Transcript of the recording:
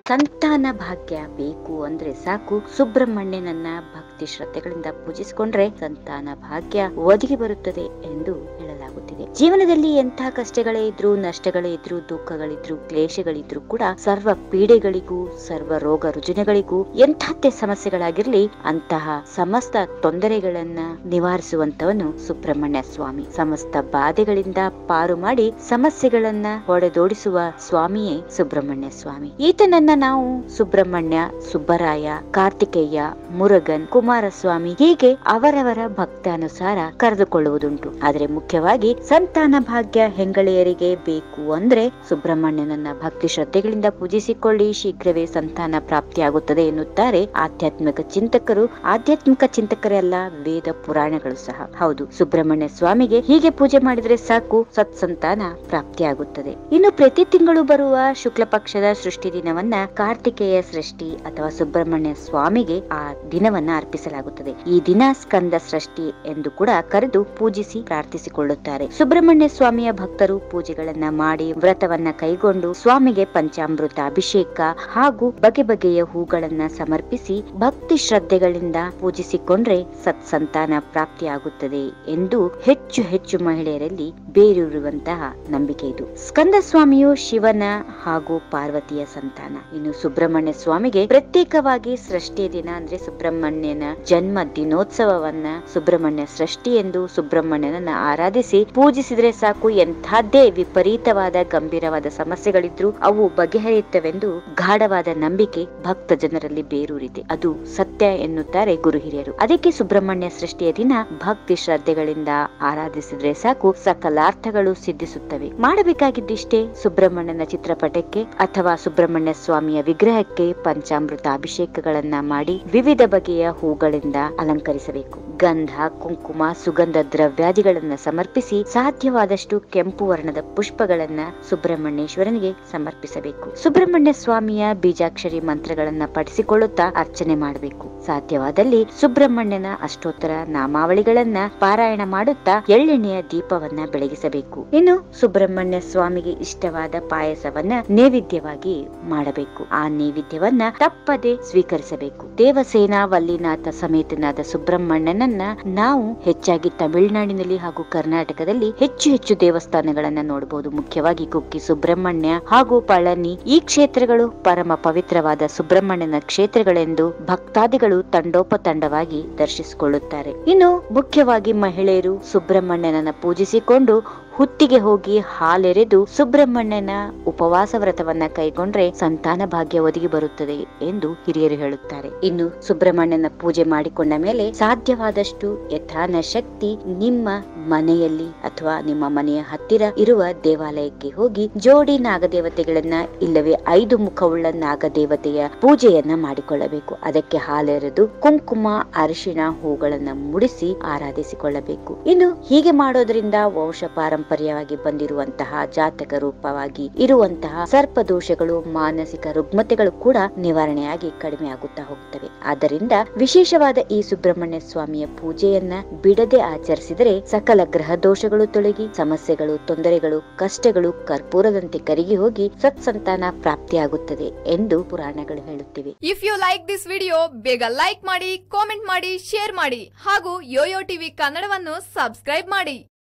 ಸಂತಾನ ಭಾಗ್ಯ ಬೇಕು ಅಂದ್ರೆ ಸಾಕು ಸುಬ್ರಹ್ಮಣ್ಯನನ್ನ ಭಕ್ತಿ ಶ್ರದ್ಧೆಗಳಿಂದ ಪೂಜಿಸಿಕೊಂಡ್ರೆ ಸಂತಾನ ಭಾಗ್ಯ ಒದಗಿ ಬರುತ್ತದೆ ಎಂದು ಹೇಳಲಾಗುತ್ತಿದೆ ಜೀವನದಲ್ಲಿ ಎಂಥ ಕಷ್ಟಗಳೇ ಇದ್ರು ನಷ್ಟಗಳೇ ಇದ್ರು ದುಃಖಗಳಿದ್ರು ಕ್ಲೇಶಗಳಿದ್ರು ಕೂಡ ಸರ್ವ ಪೀಡೆಗಳಿಗೂ ಸರ್ವ ರೋಗ ರುಜಿನಗಳಿಗೂ ಎಂಥದ್ದೇ ಸಮಸ್ಯೆಗಳಾಗಿರ್ಲಿ ಅಂತಹ ಸಮಸ್ತ ತೊಂದರೆಗಳನ್ನ ನಿವಾರಿಸುವಂತವನು ಸುಬ್ರಹ್ಮಣ್ಯ ಸ್ವಾಮಿ ಸಮಸ್ತ ಬಾಧೆಗಳಿಂದ ಪಾರು ಮಾಡಿ ಸಮಸ್ಯೆಗಳನ್ನ ಹೊಡೆದೋಡಿಸುವ ಸ್ವಾಮಿಯೇ ಸುಬ್ರಹ್ಮಣ್ಯ ಸ್ವಾಮಿ ಈತನನ್ನ ನಾವು ಸುಬ್ರಹ್ಮಣ್ಯ ಸುಬ್ಬರಾಯ ಕಾರ್ತಿಕೇಯ ಮುರುಗನ್ ಕುಮಾರಸ್ವಾಮಿ ಹೀಗೆ ಅವರವರ ಭಕ್ತಾನುಸಾರ ಕರೆದುಕೊಳ್ಳುವುದುಂಟು ಆದರೆ ಮುಖ್ಯವಾಗಿ ಸಂತಾನ ಭಾಗ್ಯ ಹೆಂಗಳೆಯರಿಗೆ ಬೇಕು ಅಂದ್ರೆ ಸುಬ್ರಹ್ಮಣ್ಯನನ್ನ ಭಕ್ತಿ ಶ್ರದ್ಧೆಗಳಿಂದ ಪೂಜಿಸಿಕೊಳ್ಳಿ ಶೀಘ್ರವೇ ಸಂತಾನ ಪ್ರಾಪ್ತಿಯಾಗುತ್ತದೆ ಎನ್ನುತ್ತಾರೆ ಆಧ್ಯಾತ್ಮಿಕ ಚಿಂತಕರು ಆಧ್ಯಾತ್ಮಿಕ ಚಿಂತಕರೆಲ್ಲ ವೇದ ಪುರಾಣಗಳು ಸಹ ಹೌದು ಸುಬ್ರಹ್ಮಣ್ಯ ಸ್ವಾಮಿಗೆ ಹೀಗೆ ಪೂಜೆ ಮಾಡಿದ್ರೆ ಸಾಕು ಸತ್ಸಂತಾನ ಪ್ರಾಪ್ತಿಯಾಗುತ್ತದೆ ಇನ್ನು ಪ್ರತಿ ತಿಂಗಳು ಬರುವ ಶುಕ್ಲ ಪಕ್ಷದ ಸೃಷ್ಟಿ ದಿನವನ್ನ ಕಾರ್ತಿಕೇಯ ಸೃಷ್ಟಿ ಅಥವಾ ಸುಬ್ರಹ್ಮಣ್ಯ ಸ್ವಾಮಿಗೆ ಆ ದಿನವನ್ನ ಅರ್ಪಿಸಲಾಗುತ್ತದೆ ಈ ದಿನ ಸ್ಕಂದ ಸೃಷ್ಟಿ ಎಂದು ಕೂಡ ಕರೆದು ಪೂಜಿಸಿ ಪ್ರಾರ್ಥಿಸಿಕೊಳ್ಳುತ್ತಾರೆ ಸುಬ್ರಹ್ಮಣ್ಯ ಸ್ವಾಮಿಯ ಭಕ್ತರು ಪೂಜೆಗಳನ್ನ ಮಾಡಿ ವ್ರತವನ್ನ ಕೈಗೊಂಡು ಸ್ವಾಮಿಗೆ ಪಂಚಾಮೃತ ಅಭಿಷೇಕ ಹಾಗೂ ಬಗೆ ಬಗೆಯ ಹೂಗಳನ್ನ ಸಮರ್ಪಿಸಿ ಭಕ್ತಿ ಶ್ರದ್ಧೆಗಳಿಂದ ಪೂಜಿಸಿಕೊಂಡ್ರೆ ಸತ್ಸಂತಾನ ಪ್ರಾಪ್ತಿಯಾಗುತ್ತದೆ ಎಂದು ಹೆಚ್ಚು ಹೆಚ್ಚು ಮಹಿಳೆಯರಲ್ಲಿ ಬೇರೂರುವಂತಹ ನಂಬಿಕೆ ಇದು ಸ್ಕಂದ ಸ್ವಾಮಿಯು ಶಿವನ ಹಾಗೂ ಪಾರ್ವತಿಯ ಸಂತಾನ ಇನ್ನು ಸುಬ್ರಹ್ಮಣ್ಯ ಸ್ವಾಮಿಗೆ ಪ್ರತ್ಯೇಕವಾಗಿ ಸೃಷ್ಟಿಯ ದಿನ ಅಂದ್ರೆ ಸುಬ್ರಹ್ಮಣ್ಯನ ಜನ್ಮ ದಿನೋತ್ಸವವನ್ನ ಸುಬ್ರಹ್ಮಣ್ಯ ಸೃಷ್ಟಿ ಎಂದು ಸುಬ್ರಹ್ಮಣ್ಯನನ್ನ ಆರಾಧಿಸಿ ಪೂಜಿಸಿದ್ರೆ ಸಾಕು ಎಂಥದ್ದೇ ವಿಪರೀತವಾದ ಗಂಭೀರವಾದ ಸಮಸ್ಯೆಗಳಿದ್ರು ಅವು ಬಗೆಹರಿಯುತ್ತವೆಂದು ಗಾಢವಾದ ನಂಬಿಕೆ ಭಕ್ತ ಜನರಲ್ಲಿ ಬೇರೂರಿದೆ ಅದು ಸತ್ಯ ಎನ್ನುತ್ತಾರೆ ಗುರು ಹಿರಿಯರು ಅದಕ್ಕೆ ಸುಬ್ರಹ್ಮಣ್ಯ ಸೃಷ್ಟಿಯ ದಿನ ಭಕ್ತಿ ಶ್ರದ್ಧೆಗಳಿಂದ ಆರಾಧಿಸಿದ್ರೆ ಸಾಕು ಸಕಲಾರ್ಥಗಳು ಸಿದ್ಧಿಸುತ್ತವೆ ಮಾಡಬೇಕಾಗಿದ್ದಿಷ್ಟೇ ಸುಬ್ರಹ್ಮಣ್ಯನ ಚಿತ್ರಪಟಕ್ಕೆ ಅಥವಾ ಸುಬ್ರಹ್ಮಣ್ಯ ಸ್ವಾಮಿಯ ವಿಗ್ರಹಕ್ಕೆ ಪಂಚಾಮೃತ ಅಭಿಷೇಕಗಳನ್ನ ಮಾಡಿ ವಿವಿಧ ಬಗೆಯ ಹೂಗಳಿಂದ ಅಲಂಕರಿಸಬೇಕು ಗಂಧ ಕುಂಕುಮ ಸುಗಂಧ ದ್ರವ್ಯಾದಿಗಳನ್ನ ಸಮರ್ಪಿಸಿ ಸಾಧ್ಯವಾದಷ್ಟು ಕೆಂಪು ವರ್ಣದ ಪುಷ್ಪಗಳನ್ನ ಸುಬ್ರಹ್ಮಣ್ಯೇಶ್ವರನಿಗೆ ಸಮರ್ಪಿಸಬೇಕು ಸುಬ್ರಹ್ಮಣ್ಯ ಸ್ವಾಮಿಯ ಬೀಜಾಕ್ಷರಿ ಮಂತ್ರಗಳನ್ನ ಪಠಿಸಿಕೊಳ್ಳುತ್ತಾ ಅರ್ಚನೆ ಮಾಡಬೇಕು ಸಾಧ್ಯವಾದಲ್ಲಿ ಸುಬ್ರಹ್ಮಣ್ಯನ ಅಷ್ಟೋತ್ತರ ನಾಮಾವಳಿಗಳನ್ನ ಪಾರಾಯಣ ಮಾಡುತ್ತಾ ಎಳ್ಳೆಣ್ಣೆಯ ದೀಪವನ್ನ ಬೆಳಗಿಸಬೇಕು ಇನ್ನು ಸುಬ್ರಹ್ಮಣ್ಯ ಸ್ವಾಮಿಗೆ ಇಷ್ಟವಾದ ಪಾಯಸವನ್ನ ನೈವೇದ್ಯವಾಗಿ ಮಾಡಬೇಕು ಆ ನೈವೇದ್ಯವನ್ನ ತಪ್ಪದೆ ಸ್ವೀಕರಿಸಬೇಕು ದೇವಸೇನ ವಲ್ಲಿನಾಥ ಸಮೇತನಾದ ಸುಬ್ರಹ್ಮಣ್ಯನನ್ನ ನಾವು ಹೆಚ್ಚಾಗಿ ತಮಿಳುನಾಡಿನಲ್ಲಿ ಹಾಗೂ ಕರ್ನಾಟಕದಲ್ಲಿ ಹೆಚ್ಚು ಹೆಚ್ಚು ದೇವಸ್ಥಾನಗಳನ್ನ ನೋಡಬಹುದು ಮುಖ್ಯವಾಗಿ ಕುಕ್ಕಿ ಸುಬ್ರಹ್ಮಣ್ಯ ಹಾಗೂ ಪಳನಿ ಈ ಕ್ಷೇತ್ರಗಳು ಪರಮ ಪವಿತ್ರವಾದ ಸುಬ್ರಹ್ಮಣ್ಯನ ಕ್ಷೇತ್ರಗಳೆಂದು ಭಕ್ತಾದಿಗಳು ತಂಡೋಪತಂಡವಾಗಿ ದರ್ಶಿಸಿಕೊಳ್ಳುತ್ತಾರೆ ಇನ್ನು ಮುಖ್ಯವಾಗಿ ಮಹಿಳೆಯರು ಸುಬ್ರಹ್ಮಣ್ಯನನ್ನ ಪೂಜಿಸಿಕೊಂಡು ಹುತ್ತಿಗೆ ಹೋಗಿ ಹಾಲೆರೆದು ಸುಬ್ರಹ್ಮಣ್ಯನ ಉಪವಾಸ ವ್ರತವನ್ನ ಕೈಗೊಂಡ್ರೆ ಸಂತಾನ ಭಾಗ್ಯ ಒದಗಿ ಬರುತ್ತದೆ ಎಂದು ಹಿರಿಯರು ಹೇಳುತ್ತಾರೆ ಇನ್ನು ಸುಬ್ರಹ್ಮಣ್ಯನ ಪೂಜೆ ಮಾಡಿಕೊಂಡ ಮೇಲೆ ಸಾಧ್ಯವಾದಷ್ಟು ಯಥಾನ ಶಕ್ತಿ ನಿಮ್ಮ ಮನೆಯಲ್ಲಿ ಅಥವಾ ನಿಮ್ಮ ಮನೆಯ ಹತ್ತಿರ ಇರುವ ದೇವಾಲಯಕ್ಕೆ ಹೋಗಿ ಜೋಡಿ ನಾಗದೇವತೆಗಳನ್ನ ಇಲ್ಲವೇ ಐದು ಮುಖವುಳ್ಳ ನಾಗದೇವತೆಯ ಪೂಜೆಯನ್ನ ಮಾಡಿಕೊಳ್ಳಬೇಕು ಅದಕ್ಕೆ ಹಾಲೆರೆದು ಕುಂಕುಮ ಅರಿಶಿಣ ಹೂಗಳನ್ನ ಮುಡಿಸಿ ಆರಾಧಿಸಿಕೊಳ್ಳಬೇಕು ಇನ್ನು ಹೀಗೆ ಮಾಡೋದ್ರಿಂದ ವಂಶ ಪಾರಂಪರ್ಯವಾಗಿ ಬಂದಿರುವಂತಹ ಜಾತಕ ರೂಪವಾಗಿ ಇರುವಂತಹ ಸರ್ಪದೋಷಗಳು ಮಾನಸಿಕ ರುಗ್ಮತೆಗಳು ಕೂಡ ನಿವಾರಣೆಯಾಗಿ ಕಡಿಮೆ ಆಗುತ್ತಾ ಹೋಗ್ತವೆ ಆದ್ದರಿಂದ ವಿಶೇಷವಾದ ಈ ಸುಬ್ರಹ್ಮಣ್ಯ ಸ್ವಾಮಿಯ ಪೂಜೆಯನ್ನ ಬಿಡದೆ ಆಚರಿಸಿದರೆ ಸಕಲ ಗ್ರಹ ದೋಷಗಳು ತೊಲಗಿ ಸಮಸ್ಯೆಗಳು ತೊಂದರೆಗಳು ಕಷ್ಟಗಳು ಕರ್ಪೂರದಂತೆ ಕರಗಿ ಹೋಗಿ ಸತ್ಸಂತಾನ ಪ್ರಾಪ್ತಿಯಾಗುತ್ತದೆ ಎಂದು ಪುರಾಣಗಳು ಹೇಳುತ್ತಿವೆ if you like this video ಬೇಗ ಲೈಕ್ ಮಾಡಿ ಕಾಮೆಂಟ್ ಮಾಡಿ ಶೇರ್ ಮಾಡಿ ಹಾಗೂ ಯೋಯೋ ಟಿವಿ ಕನ್ನಡವನ್ನು ಸಬ್ಸ್ಕ್ರೈಬ್ ಮಾಡಿ